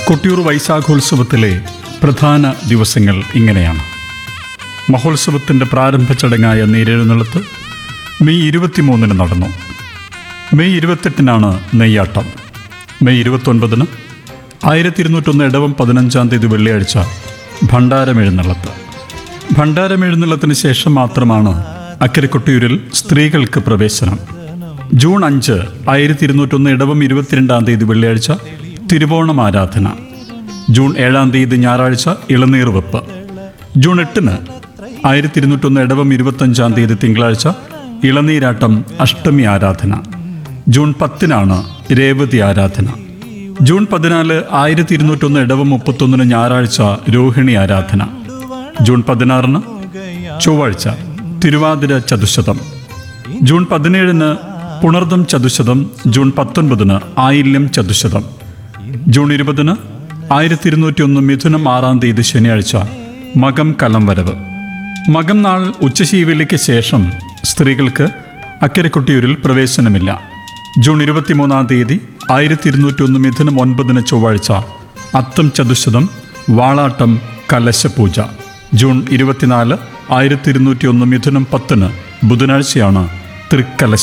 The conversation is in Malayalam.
കൊട്ടിയൂർ വൈശാഖോത്സവത്തിലെ പ്രധാന ദിവസങ്ങൾ ഇങ്ങനെയാണ് മഹോത്സവത്തിൻ്റെ പ്രാരംഭ ചടങ്ങായ നീരെഴുന്നള്ളത്ത് മെയ് ഇരുപത്തിമൂന്നിന് നടന്നു മെയ് ഇരുപത്തെട്ടിനാണ് നെയ്യാട്ടം മെയ് ഇരുപത്തൊൻപതിന് ആയിരത്തി ഇരുന്നൂറ്റൊന്ന് ഇടവം പതിനഞ്ചാം തീയതി വെള്ളിയാഴ്ച ഭണ്ഡാരമെഴുന്നള്ളത്ത് ഭണ്ഡാരമെഴുന്നള്ളത്തിന് ശേഷം മാത്രമാണ് അക്കരെ കൊട്ടിയൂരിൽ സ്ത്രീകൾക്ക് പ്രവേശനം ജൂൺ അഞ്ച് ആയിരത്തി ഇരുന്നൂറ്റൊന്ന് ഇടവം ഇരുപത്തിരണ്ടാം തീയതി വെള്ളിയാഴ്ച തിരുവോണം ആരാധന ജൂൺ ഏഴാം തീയതി ഞായറാഴ്ച ഇളനീർ വെപ്പ് ജൂൺ എട്ടിന് ആയിരത്തി ഇരുന്നൂറ്റൊന്ന് ഇടവം ഇരുപത്തഞ്ചാം തീയതി തിങ്കളാഴ്ച ഇളനീരാട്ടം അഷ്ടമി ആരാധന ജൂൺ പത്തിനാണ് രേവതി ആരാധന ജൂൺ പതിനാല് ആയിരത്തി ഇരുന്നൂറ്റൊന്ന് ഇടവം മുപ്പത്തൊന്നിന് ഞായറാഴ്ച രോഹിണി ആരാധന ജൂൺ പതിനാറിന് ചൊവ്വാഴ്ച തിരുവാതിര ചതുശതം ജൂൺ പതിനേഴിന് പുണർദം ചതുശതം ജൂൺ പത്തൊൻപതിന് ആയില്യം ചതുശതം ജൂൺ ഇരുപതിന് ആയിരത്തി ഇരുന്നൂറ്റി ഒന്ന് മിഥുനം ആറാം തീയതി ശനിയാഴ്ച മകം കലം വരവ് മകം നാൾ ഉച്ചശീവേലിക്ക് ശേഷം സ്ത്രീകൾക്ക് അക്കരെ കൊട്ടിയൂരിൽ പ്രവേശനമില്ല ജൂൺ ഇരുപത്തിമൂന്നാം തീയതി ആയിരത്തി ഇരുന്നൂറ്റി ഒന്ന് മിഥുനം ഒൻപതിന് ചൊവ്വാഴ്ച അത്തം ചതുശതം വാളാട്ടം കലശപൂജ ജൂൺ ഇരുപത്തിനാല് ആയിരത്തി ഇരുന്നൂറ്റി ഒന്ന് മിഥുനം പത്തിന് ബുധനാഴ്ചയാണ് തൃക്കലശ